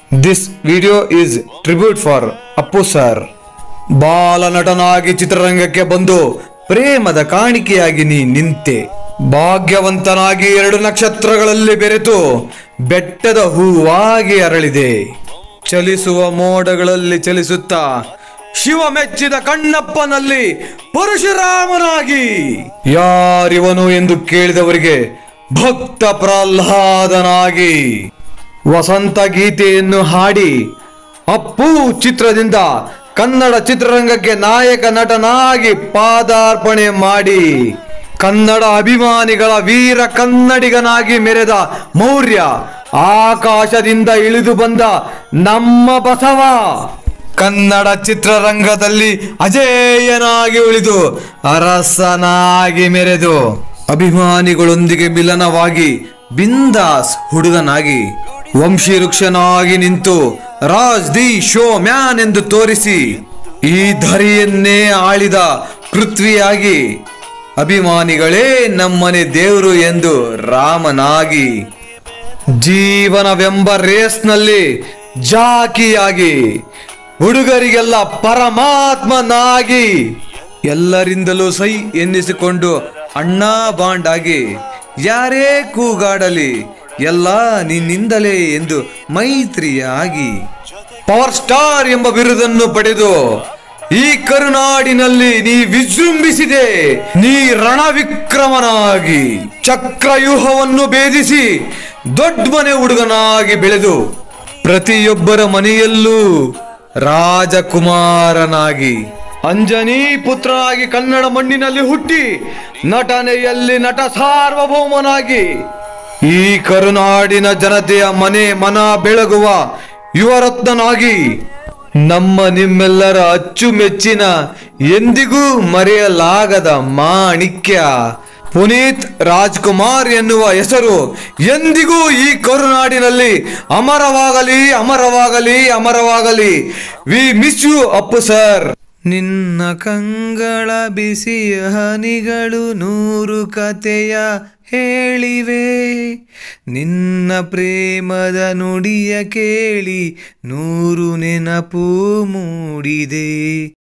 this video is tribute for Appu sir ಬಾಲ ನಟನಾಗಿ ಚಿತ್ರರಂಗಕ್ಕೆ ಬಂದು ಪ್ರೇಮದ ಕಾಣಿಕೆಯಾಗಿ ನೀ ನಿಂತೆ ಭಾಗ್ಯವಂತನಾಗಿ ಎರಡು ನಕ್ಷತ್ರಗಳಲ್ಲಿ ಬೆರೆತು ಬೆಟ್ಟದ ಹೂವಾಗಿ ಅರಳಿದೆ ಚಲಿಸುವ ಮೋಡಗಳಲ್ಲಿ ಚಲಿಸುತ್ತಾ ಶಿವ ಮೆಚ್ಚಿದ ಕಣ್ಣಪ್ಪನಲ್ಲಿ ಪರಶುರಾಮನಾಗಿ ಯಾರಿವನು ಎಂದು ಕೇಳಿದವರಿಗೆ ಭಕ್ತ ಪ್ರಹ್ಲಾದನಾಗಿ ವಸಂತ ಗೀತೆಯನ್ನು ಹಾಡಿ ಅಪ್ಪು ಚಿತ್ರದಿಂದ ಕನ್ನಡ ಚಿತ್ರರಂಗಕ್ಕೆ ನಾಯಕ ನಟನಾಗಿ ಪಾದಾರ್ಪಣೆ ಮಾಡಿ ಕನ್ನಡ ಅಭಿಮಾನಿಗಳ ವೀರ ಕನ್ನಡಿಗನಾಗಿ ಮೆರೆದ ಮೌರ್ಯ ಆಕಾಶದಿಂದ ಇಳಿದು ಬಂದ ನಮ್ಮ ಬಸವ ಕನ್ನಡ ಚಿತ್ರರಂಗದಲ್ಲಿ ಅಜೇಯನಾಗಿ ಉಳಿದು ಅರಸನಾಗಿ ಮೆರೆದು ಅಭಿಮಾನಿಗಳೊಂದಿಗೆ ಮಿಲನವಾಗಿ ಬಿಂದಾಸ್ ಹುಡುಗನಾಗಿ ವಂಶೀವೃಕ್ಷನಾಗಿ ನಿಂತು ರಾಜ್ ದಿ ಶೋ ಮ್ಯಾನ್ ಎಂದು ತೋರಿಸಿ ಈ ಧರಿಯನ್ನೇ ಆಳಿದ ಪೃಥ್ವಿಯಾಗಿ ಅಭಿಮಾನಿಗಳೇ ನಮ್ಮನೆ ದೇವರು ಎಂದು ರಾಮನಾಗಿ ಜೀವನವೆಂಬ ರೇಸ್ನಲ್ಲಿ ಜಾಕಿಯಾಗಿ ಹುಡುಗರಿಗೆಲ್ಲ ಪರಮಾತ್ಮನಾಗಿ ಎಲ್ಲರಿಂದಲೂ ಸೈ ಎನ್ನಿಸಿಕೊಂಡು ಅಣ್ಣ ಬಾಂಡ್ ಆಗಿ ಯಾರೇ ಕೂಗಾಡಲಿ ಎಲ್ಲ ನಿನ್ನಿಂದಲೇ ಎಂದು ಮೈತ್ರಿಯಾಗಿ ಪವರ್ ಸ್ಟಾರ್ ಎಂಬ ಬಿರುದನ್ನು ಪಡೆದು ಈ ಕರುನಾಡಿನಲ್ಲಿ ನೀ ವಿಜೃಂಭಿಸಿದೆ ನೀ ರಣವಿಕ್ರಮನಾಗಿ ಚಕ್ರವ್ಯೂಹವನ್ನು ಭೇದಿಸಿ ದೊಡ್ಡ ಮನೆ ಹುಡುಗನಾಗಿ ಬೆಳೆದು ಪ್ರತಿಯೊಬ್ಬರ ಮನೆಯಲ್ಲೂ ರಾಜಕುಮಾರನಾಗಿ ಅಂಜನಿ ಪುತ್ರನಾಗಿ ಕನ್ನಡ ಮಣ್ಣಿನಲ್ಲಿ ಹುಟ್ಟಿ ನಟನೆಯಲ್ಲಿ ನಟ ಸಾರ್ವಭೌಮನಾಗಿ ಈ ಕರುನಾಡಿನ ಜನತೆಯ ಮನೆ ಮನ ಬೆಳಗುವ ಯುವರತ್ನನಾಗಿ ನಮ್ಮ ನಿಮ್ಮೆಲ್ಲರ ಅಚ್ಚುಮೆಚ್ಚಿನ ಎಂದಿಗೂ ಮರೆಯಲಾಗದ ಮಾಣಿಕ್ಯ ಪುನೀತ್ ರಾಜ್ಕುಮಾರ್ ಎನ್ನುವ ಹೆಸರು ಎಂದಿಗೂ ಈ ಕರುನಾಡಿನಲ್ಲಿ ಅಮರವಾಗಲಿ ಅಮರವಾಗಲಿ ಅಮರವಾಗಲಿ we miss you Appu sir ನಿನ್ನ ಕಂಗಳ ಬಿಸಿಯ ಹನಿಗಳು ನೂರು ಕತೆಯ ಹೇಳಿವೆ ನಿನ್ನ ಪ್ರೇಮದ ನುಡಿಯ ಕೇಳಿ ನೂರು ನೆನಪು ಮೂಡಿದೆ